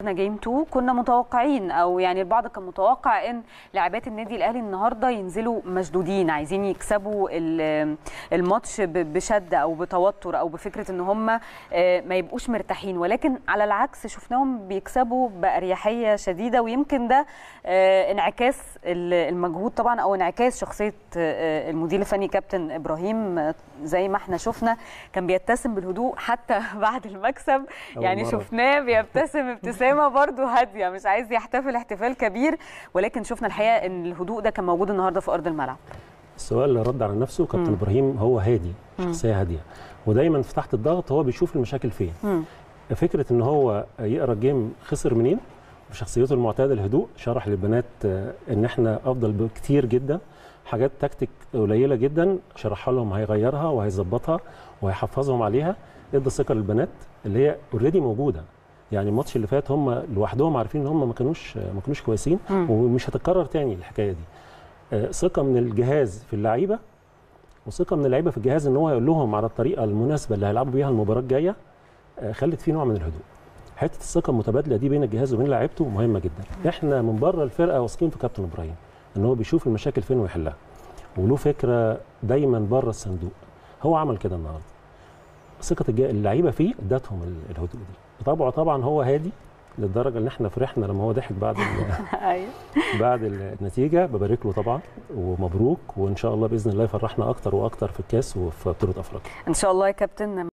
جيم 2 كنا متوقعين او يعني البعض كان متوقع ان لاعبات النادي الاهلي النهارده ينزلوا مشدودين عايزين يكسبوا الماتش بشده او بتوتر او بفكره ان هم ما يبقوش مرتاحين ولكن على العكس شفناهم بيكسبوا باريحيه شديده ويمكن ده انعكاس المجهود طبعا او انعكاس شخصيه المدير الفني كابتن ابراهيم زي ما احنا شفنا كان بيبتسم بالهدوء حتى بعد المكسب يعني شفناه بيبتسم ابتسامه برده هاديه مش عايز يحتفل احتفال كبير ولكن شفنا الحقيقه ان الهدوء ده كان موجود النهارده في ارض الملعب السؤال اللي رد على نفسه كابتن ابراهيم هو هادي شخصيه هاديه ودايما في تحت الضغط هو بيشوف المشاكل فين مم. فكره ان هو يقرا الجيم خسر منين بشخصيته المعتاده الهدوء شرح للبنات ان احنا افضل بكتير جدا حاجات تكتيك قليله جدا شرحها لهم هيغيرها وهيظبطها وهيحفظهم عليها ادى ثقه للبنات اللي هي اوريدي موجوده يعني الماتش اللي فات هم لوحدهم عارفين ان هم ما كانوش ما كانوش كويسين م. ومش هتتكرر تاني الحكايه دي ثقه من الجهاز في اللعيبه وثقه من اللعيبه في الجهاز ان هو يقول لهم على الطريقه المناسبه اللي هيلعبوا بيها المباراه الجايه خلت فيه نوع من الهدوء حته الثقه المتبادله دي بين الجهاز وبين لعيبته مهمه جدا احنا من بره الفرقه واثقين في كابتن ابراهيم ان هو بيشوف المشاكل فين ويحلها وله فكره دايما بره الصندوق هو عمل كده النهارده ثقه اللعيبه فيه ادتهم الهدوء دي بطبعه طبعا هو هادي للدرجه ان احنا فرحنا لما هو ضحك بعد بعد النتيجه ببارك له طبعا ومبروك وان شاء الله باذن الله يفرحنا اكتر واكتر في الكاس وفي بطوله افريقيا ان شاء الله يا كابتن